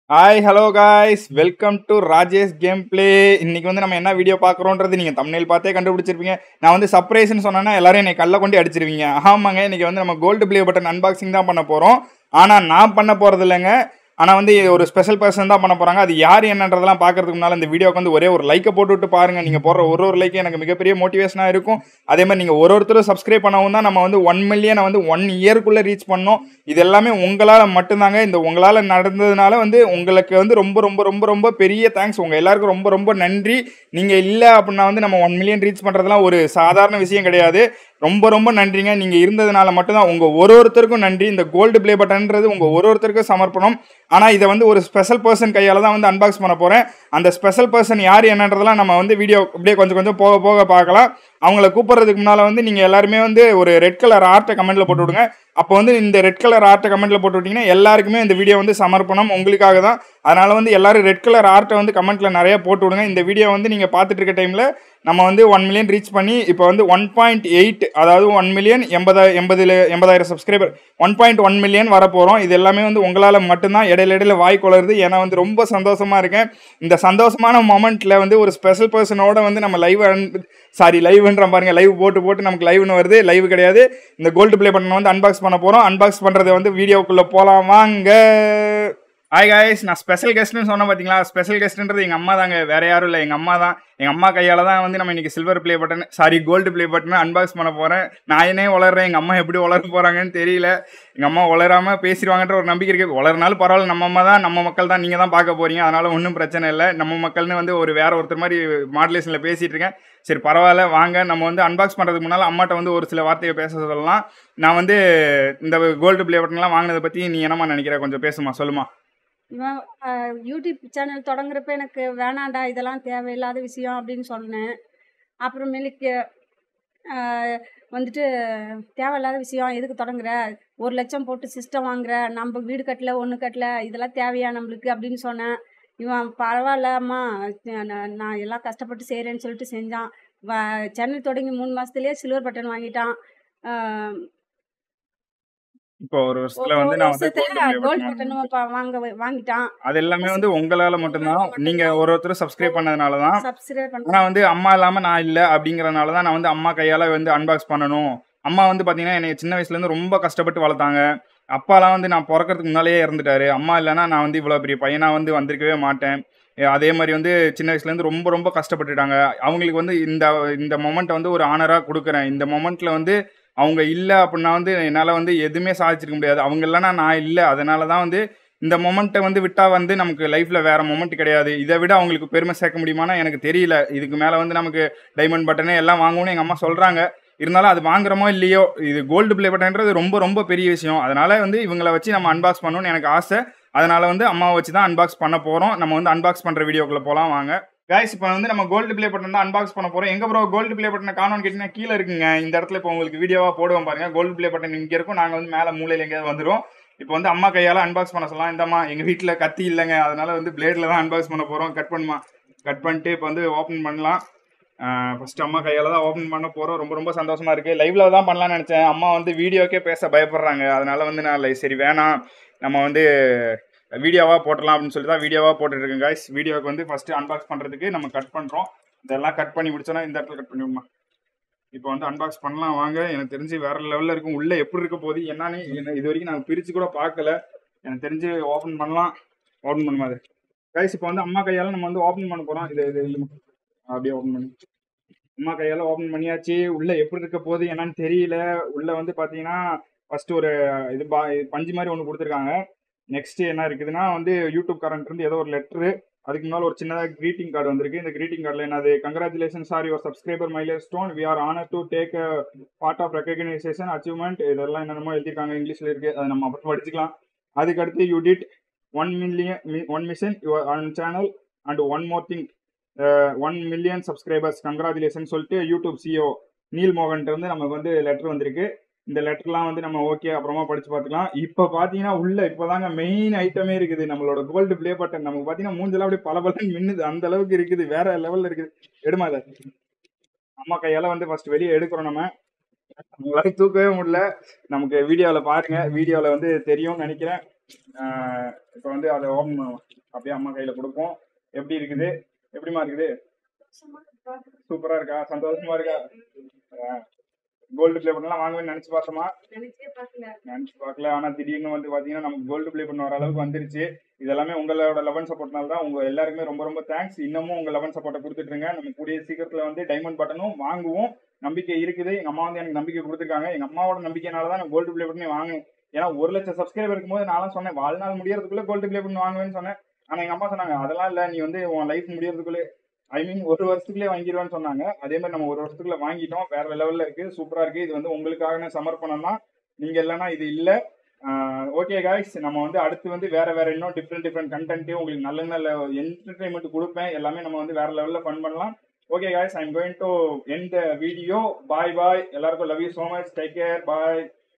Hi hello guys welcome to Rajesh game play இன்னைக்கு வந்து நம்ம என்ன வீடியோ பார்க்குறோன்றது நீங்கள் தமிழில் பார்த்தே கண்டுபிடிச்சிருப்பீங்க நான் வந்து சர்ப்ரைஸ்னு சொன்னேன்னா எல்லாரும் என்னை கல்ல கொண்டு அடிச்சிருவீங்க ஆமாங்க இன்னைக்கு வந்து நம்ம கோல்டு பிளே பட்டன் அன்பாக்சிங் தான் பண்ண போகிறோம் ஆனால் நான் பண்ண போகிறது இல்லைங்க ஆனால் வந்து ஒரு ஸ்பெஷல் பர்சன் தான் பண்ண போகிறாங்க அது யார் என்னன்றதெல்லாம் பார்க்கறதுக்கு முன்னால் இந்த வீடியோக்கு வந்து ஒரே ஒரு லைக்கை போட்டு விட்டு பாருங்கள் நீங்கள் போடுற ஒரு ஒரு லைக்கு எனக்கு மிகப்பெரிய மோட்டிவேஷனாக இருக்கும் அதே மாதிரி நீங்கள் ஒரு ஒருத்தரும் சப்ஸ்கிரைப் பண்ணவும் தான் நம்ம வந்து ஒன் மில்லியனை வந்து ஒன் இயர்க்குள்ளே ரீச் பண்ணோம் இது எல்லாமே உங்களால் மட்டும்தாங்க இந்த உங்களால் நடந்ததுனால வந்து உங்களுக்கு வந்து ரொம்ப ரொம்ப ரொம்ப ரொம்ப பெரிய தேங்க்ஸ் உங்கள் எல்லாருக்கும் ரொம்ப ரொம்ப நன்றி நீங்கள் இல்லை அப்படின்னா வந்து நம்ம ஒன் மில்லியன் ரீச் பண்ணுறதுலாம் ஒரு சாதாரண விஷயம் கிடையாது ரொம்ப ரொம்ப நன்றிங்க நீங்கள் இருந்ததுனால மட்டும்தான் உங்கள் ஒரு ஒருத்தருக்கும் நன்றி இந்த கோல்டு ப்ளே பட்டன்றது உங்கள் ஒரு ஒருத்தருக்கும் சமர்ப்பணம் ஆனால் இதை வந்து ஒரு ஸ்பெஷல் பர்சன் கையால் தான் வந்து அன்பாக்ஸ் பண்ண போகிறேன் அந்த ஸ்பெஷல் பர்சன் யார் என்னன்றதெல்லாம் நம்ம வந்து வீடியோ அப்படியே கொஞ்சம் கொஞ்சம் போக போக பார்க்கலாம் அவங்கள கூப்பிட்றதுக்கு முன்னால் வந்து நீங்கள் எல்லாருமே வந்து ஒரு ரெட் கலர் ஆர்ட்டை கமெண்ட்டில் போட்டு விடுங்க அப்போ வந்து இந்த ரெட் கலர் ஆர்ட்டை கமெண்ட்டில் போட்டு விட்டிங்கன்னா எல்லாருக்குமே இந்த வீடியோ வந்து சமர்ப்பணம் உங்களுக்காக தான் அதனால் வந்து எல்லாரும் ரெட் கலர் ஆர்ட்டை வந்து கமெண்ட்டில் நிறைய போட்டு விடுங்க இந்த வீடியோ வந்து நீங்கள் பார்த்துட்டு இருக்க டைமில் நம்ம வந்து ஒன் மில்லியன் ரீச் பண்ணி இப்போ வந்து ஒன் பாயிண்ட் எயிட் அதாவது ஒன் மில்லியன் எண்பதா எண்பதுல எண்பதாயிரம் subscriber one point one million வரப்போகிறோம் இது எல்லாமே வந்து உங்களால் மட்டும்தான் இடையில இடையில வாய் கொளருது ஏன்னா வந்து ரொம்ப சந்தோஷமாக இருக்கேன் இந்த சந்தோஷமான மொமெண்ட்டில் வந்து ஒரு ஸ்பெஷல் பர்சனோட வந்து நம்ம லைவ் சாரி லைவ்ன்ற பாருங்க லைவ் போட்டு போட்டு நமக்கு லைவ்னு வருது லைவ் கிடையாது இந்த கோல்டு ப்ளே பண்ண வந்து அன்பாக்ஸ் பண்ண போகிறோம் அன்பாக்ஸ் பண்ணுறது வந்து வீடியோக்குள்ளே போகலாம் வாங்க ஹாய் காய்ஸ் நான் ஸ்பெஷல் கெஸ்ட்னு சொன்னேன் பார்த்தீங்களா ஸ்பெஷல் கெஸ்ட்ன்றது எங்கள் அம்மா தாங்க வேற யாரும் இல்லை எங்கள் அம்மா தான் எங்கள் அம்மா கையால் தான் வந்து நம்ம இன்னைக்கு silver play button sorry gold play button unbox பண்ண போகிறேன் நான் என்னே வளர்றேன் எங்கள் அம்மா எப்படி வளர போகிறாங்கன்னு தெரியல எங்கள் அம்மா வளராம பேசிடுவாங்கன்ற ஒரு நம்பிக்கை இருக்குது வளர்னாலும் பரவாயில்ல நம்ம அம்மா தான் நம்ம மக்கள் தான் நீங்கள் தான் பார்க்க போகிறீங்க அதனால் ஒன்றும் பிரச்சனை இல்லை நம்ம மக்கள்னு வந்து ஒரு வேற ஒருத்தர் மாதிரி மாடுலேஷனில் பேசிகிட்டு இருக்கேன் சரி பரவாயில்ல வாங்க நம்ம வந்து அன்பாக்ஸ் பண்ணுறதுக்கு முன்னால் அம்மாட்ட வந்து ஒரு சில வார்த்தையை பேச சொல்லலாம் நான் வந்து இந்த கோல்டு ப்ளே பட்டன்லாம் வாங்கினதை பற்றி நீ என்னம்மா நினைக்கிற கொஞ்சம் பேசுமா சொல்லுமா இவன் அஹ், யூடியூப் சேனல் தொடங்குறப்ப எனக்கு வேணாண்டா இதெல்லாம் தேவையில்லாத விஷயம் அப்படின்னு சொன்னேன் அப்புறமேலுக்கு அஹ், வந்துட்டு தேவையில்லாத விஷயம் எதுக்கு தொடங்குற ஒரு லட்சம் போட்டு சிஸ்டம் வாங்குற நம்ம வீடு கட்டல ஒன்று கட்டல இதெல்லாம் தேவையா நம்மளுக்கு அப்படின்னு சொன்னேன் இவன் பரவாயில்லம்மா நான் நான் எல்லாம் கஷ்டப்பட்டு செய்கிறேன்னு சொல்லிட்டு செஞ்சான் வ சேனல் தொடங்கி மூணு மாதத்துலேயே சில்வர் பட்டன் வாங்கிட்டான் அஹ், இப்போ ஒரு வருஷத்துல ஒரு வந்து நான் வந்து வருஷத்துல கோல்டு கோல்டு பட்டனும் ப- வாங்க வாங்கிட்டான் அது எல்லாமே வந்து உங்களால மட்டும்தான் நீங்க ஒரு ஒருத்தர் சப்ஸ்கிரைப் பண்ணதுனால தான் சப்ஸ்கிரைப் பண்ண ஆனா வந்து அம்மா இல்லாம நான் இல்ல அப்படிங்கறதுனால தான் நான் வந்து அம்மா கையால வந்து அன்பாக்ஸ் பண்ணணும் அம்மா வந்து பாத்தீங்கன்னா என்னை சின்ன வயசுல இருந்து ரொம்ப கஷ்டப்பட்டு வளர்த்தாங்க அப்பாலாம் வந்து நான் பிறக்கறதுக்கு முன்னாலேயே இறந்துட்டாரு அம்மா இல்லைன்னா நான் வந்து இவ்வளோ பெரிய பையனா வந்து வந்திருக்கவே மாட்டேன் எ- அதே மாதிரி வந்து சின்ன வயசுலேருந்து ரொம்ப ரொம்ப கஷ்டப்பட்டுட்டாங்க அவங்களுக்கு வந்து இந்த இந்த மொமெண்ட்டை வந்து ஒரு ஆனராக கொடுக்குறேன் இந்த மொமெண்ட்டில் வந்து அவங்க இல்லை அப்படின்னா வந்து என்னால் வந்து எதுவுமே சாதிச்சிருக்க முடியாது அவங்க இல்லைன்னா நான் இல்லை அதனால தான் வந்து இந்த மொமெண்ட்டை வந்து விட்டால் வந்து நமக்கு லைஃப்பில் வேறு மொமெண்ட் கிடையாது இதை விட அவங்களுக்கு பெருமை சேர்க்க முடியுமானா எனக்கு தெரியல இதுக்கு மேலே வந்து நமக்கு டைமண்ட் பட்டனு எல்லாம் வாங்கணும்னு எங்கள் அம்மா சொல்கிறாங்க இருந்தாலும் அது வாங்குறோமோ இல்லையோ இது கோல்டு ப்ளே பட்டன்றது ரொம்ப ரொம்ப பெரிய விஷயம் அதனால வந்து இவங்களை வச்சு நம்ம அன்பாக்ஸ் பண்ணணும்னு எனக்கு ஆசை அதனால வந்து அம்மாவை வச்சு தான் அன்பாக்ஸ் பண்ண போகிறோம் நம்ம வந்து அன்பாக்ஸ் பண்ணுற வீடியோக்குள்ளே போகலாம் வாங்க கைஸ் இப்போ வந்து நம்ம கோல்டு ப்ளே பட்டன் தான் அன்பாக்ஸ் பண்ண போகிறோம் எங்க ப்ரோ கோல்டு ப்ளே பட்டனை காணோம்னு கேட்டிங்கன்னா கீழே இருக்குங்க இந்த இடத்துல இப்போ உங்களுக்கு வீடியோவாக போடுவோம் பாருங்க கோல்டு ப்ளே பட்டன் இங்கே இருக்கும் நாங்கள் வந்து மேலே மூலையில் எங்கேயாவது வந்துடும் இப்போ வந்து அம்மா கையால் அன்பாக்ஸ் பண்ண சொல்லலாம் இந்தம்மா எங்கள் வீட்டில் கத்தி இல்லைங்க அதனால வந்து பிளேடில் தான் அன்பாக்ஸ் பண்ண போகிறோம் கட் பண்ணுமா கட் பண்ணிட்டு இப்போ வந்து ஓப்பன் பண்ணலாம் ஃபர்ஸ்ட் அம்மா கையால் தான் ஓப்பன் பண்ண போகிறோம் ரொம்ப ரொம்ப சந்தோஷமா இருக்கு லைவ்ல தான் பண்ணலாம்னு நினச்சேன் அம்மா வந்து வீடியோக்கே பேச பயப்படுறாங்க அதனால வந்து நான் like, சரி வேணாம் நம்ம வந்து வீடியோவாக போட்டுடலாம் அப்படின்னு சொல்லி தான் வீடியோவாக போட்டுட்டு இருக்கேன் guys வீடியோக்கு வந்து ஃபர்ஸ்ட் அன்பாக்ஸ் பண்ணுறதுக்கு நம்ம கட் பண்ணுறோம் இதெல்லாம் கட் பண்ணி முடிச்சோன்னா இந்த இடத்துல கட் பண்ணிவிடுமா இப்போ வந்து அன்பாக்ஸ் பண்ணலாம் வாங்க எனக்கு தெரிஞ்சு வேற லெவலில் இருக்கும் உள்ளே எப்படி இருக்க போகுது என்னன்னு என்ன இது வரைக்கும் நான் பிரித்து கூட பார்க்கல எனக்கு தெரிஞ்சு ஓப்பன் பண்ணலாம் ஓப்பன் பண்ணுமா அது கைஸ் இப்போ வந்து அம்மா கையால் நம்ம வந்து ஓப்பன் பண்ண போகிறோம் இது இது இல்லைம்மா. அப்படியே ஓப்பன் பண்ணி அம்மா கையால் ஓப்பன் பண்ணியாச்சு உள்ளே எப்படி இருக்க போகுது என்னன்னு தெரியல உள்ளே வந்து பார்த்தீங்கன்னா ஃபர்ஸ்ட் ஒரு இது பா இது பஞ்சு மாதிரி ஒன்று கொடுத்துருக்காங்க நெக்ஸ்ட் என்ன இருக்குதுன்னா வந்து யூடியூப் கரண்ட் இருந்து ஏதோ ஒரு லெட்ரு அதுக்கு முன்னால் ஒரு சின்னதாக greeting கார்டு வந்திருக்கு இந்த greeting கார்டில் என்னது congratulation sir your subscriber mileage stone we are honour to take part of recognition achievement இதெல்லாம் என்னென்னமோ எழுதியிருக்காங்க இங்கிலீஷில் இருக்குது அதை நம்ம அப்புறம் படிச்சுக்கலாம் அதுக்கடுத்து you did one million one mission your on channel and one more thing one million subscribers congratulation சொல்லிட்டு யூடியூப் சிஓ நீல் மோகன்ட்டு வந்து நமக்கு வந்து லெட்டர் வந்திருக்கு இந்த லெட்டர்லாம் வந்து நம்ம ஓகே அப்புறமா படிச்சு பார்த்துக்கலாம் இப்போ பார்த்தீங்கன்னா உள்ள இப்போதாங்க மெயின் ஐட்டமே இருக்குது நம்மளோட கோல்டு ப்ளே பட்டன் நமக்கு பார்த்தீங்கன்னா மூஞ்செல்லாம் அப்படியே பல பலன்னு மின்னுது அந்த அளவுக்கு இருக்குது வேற லெவல்ல இருக்குது எடுமா இதை அம்மா கையால வந்து ஃபர்ஸ்ட் வெளியே எடுக்கிறோம் நம்ம நம்மளால தூக்கவே முடியல நமக்கு வீடியோவில் பாருங்க வீடியோவில் வந்து தெரியும்னு நினைக்கிறேன் இப்போ வந்து அதை ஓப்பன் பண்ணுவோம் அப்படியே அம்மா கையில கொடுப்போம் எப்படி இருக்குது எப்படிமா இருக்குது சூப்பரா இருக்கா சந்தோஷமா இருக்கா கோல்டு பிளே பண்ணலாம் வாங்குவேன்னு நினைச்சு பார்த்தோமா நினைச்சே பார்க்கல நினைச்சு பார்க்கல ஆனா திடீர்னு வந்து பாத்தீங்கன்னா நமக்கு கோல்டு பிளே பண்ண வர அளவுக்கு வந்துருச்சு இதெல்லாமே உங்களோட லெவன் சப்போர்ட்னால தான் உங்க எல்லாருக்குமே ரொம்ப ரொம்ப தேங்க்ஸ் இன்னமும் உங்க லெவன் சப்போர்ட்டை கொடுத்துட்டு இருங்க நம்ம கூடிய சீக்கிரத்துல வந்து டைமண்ட் பட்டனும் வாங்குவோம் நம்பிக்கை இருக்குது எங்க அம்மா வந்து எனக்கு நம்பிக்கை கொடுத்துருக்காங்க எங்க அம்மாவோட நம்பிக்கைனால தான் நான் கோல்டு பிளே பண்ணி வாங்கினேன் ஏன்னா ஒரு லட்சம் சப்ஸ்கிரைபர் இருக்கும்போது நான் சொன்னேன் வாழ்நாள் முடியறதுக்குள்ள கோல்டு பிளே பண்ணி வாங்குவேன்னு சொன்னேன் ஆனா எங்க அம்மா சொன்னாங்க அதெல்லாம் இல்ல நீ வந்து உன் லைஃப் முடியறதுக்குள்ளே ஐ மீன் ஒரு வருஷத்துக்குள்ளே வாங்கிடுவேன்னு சொன்னாங்க அதே மாதிரி நம்ம ஒரு வருஷத்துக்குள்ள வாங்கிட்டோம் வேற லெவல்ல இருக்கு சூப்பரா இருக்கு இது வந்து உங்களுக்காக சமர்ப்பணம் தான் நீங்க இல்லைன்னா இது இல்ல ஓகே காய்ஸ் நம்ம வந்து அடுத்து வந்து வேற வேற இன்னும் டிஃப்ரெண்ட் டிஃப்ரெண்ட் கண்டென்ட் உங்களுக்கு நல்ல நல்ல என்டர்டைன்மெண்ட் கொடுப்பேன் எல்லாமே நம்ம வந்து வேற லெவல்ல ஃபன் பண்ணலாம் okay guys I am going to end video bye bye எல்லாருக்கும் love you so much take care bye